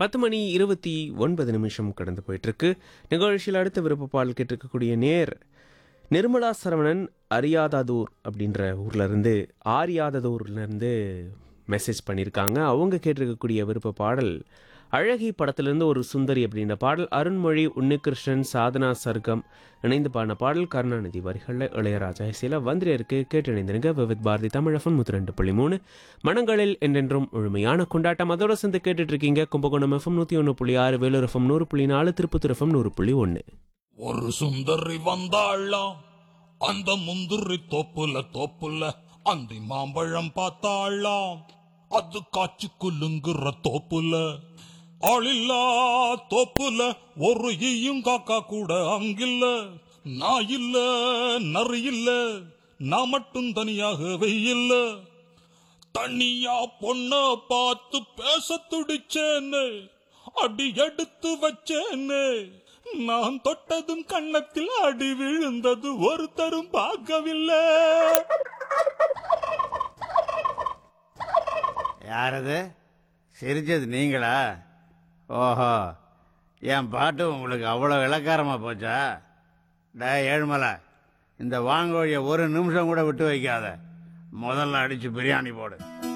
பத்து மணி இருபத்தி ஒன்பது நிமிஷம் கடந்து போயிட்டு இருக்கு நிகழ்ச்சியில் அடுத்த விருப்ப பாடல் கேட்டிருக்கக்கூடிய நேர் நிர்மலா சரவணன் அரியாதாதூர் அப்படின்ற ஊர்ல இருந்து ஆரியாததூர்ல இருந்து மெசேஜ் பண்ணியிருக்காங்க அவங்க கேட்டிருக்கக்கூடிய விருப்ப பாடல் அழகி படத்திலிருந்து ஒரு சுந்தரி அப்படின்ற பாடல் அருண்மொழி உன்னிகிருஷ்ணன் சாதனா சர்க்கம் இணைந்து பாடின பாடல் கருணாநிதி வரிகளில் இளையராஜா இசையில் வந்திரியிருக்கு கேட்டு இணைந்திருங்க விவித் பாரதி தமிழஃபன் முத்து ரெண்டு புள்ளி மூணு மனங்களில் என்றென்றும் முழுமையான கொண்டாட்டம் அதோட சேர்ந்து கேட்டுட்டு இருக்கீங்க கும்பகோணம் எஃப்எம் நூற்றி ஒன்று புள்ளி ஆறு வேலூர் எஃப்எம் நூறு புள்ளி நாலு திருப்பத்தூர் எஃப்எம் நூறு புள்ளி ஒன்று ஒரு சுந்தரி வந்தாளாம் அந்த முந்திரி தோப்புல தோப்புல அந்த மாம்பழம் பார்த்தாளாம் அது காய்ச்சி குலுங்குற தோப்புல ஆளில்லா தோப்புல ஒரு ஈயும் காக்கா கூட அங்கில்ல நான் இல்ல நரி இல்ல நான் மட்டும் தனியாக வெயில்ல தனியா பொண்ண பார்த்து பேச துடிச்சேன்னு அடி எடுத்து வச்சேன்னு நான் தொட்டதும் கன்னத்தில் அடி விழுந்தது ஒருத்தரும் பார்க்கவில்லை யாரது சிரிச்சது நீங்களா ஓஹோ என் பாட்டு உங்களுக்கு அவ்வளோ இலக்காரமா போச்சா டே ஏழுமலை இந்த வாங்கோழிய ஒரு நிமிஷம் கூட விட்டு வைக்காத முதல்ல அடிச்சு பிரியாணி போடு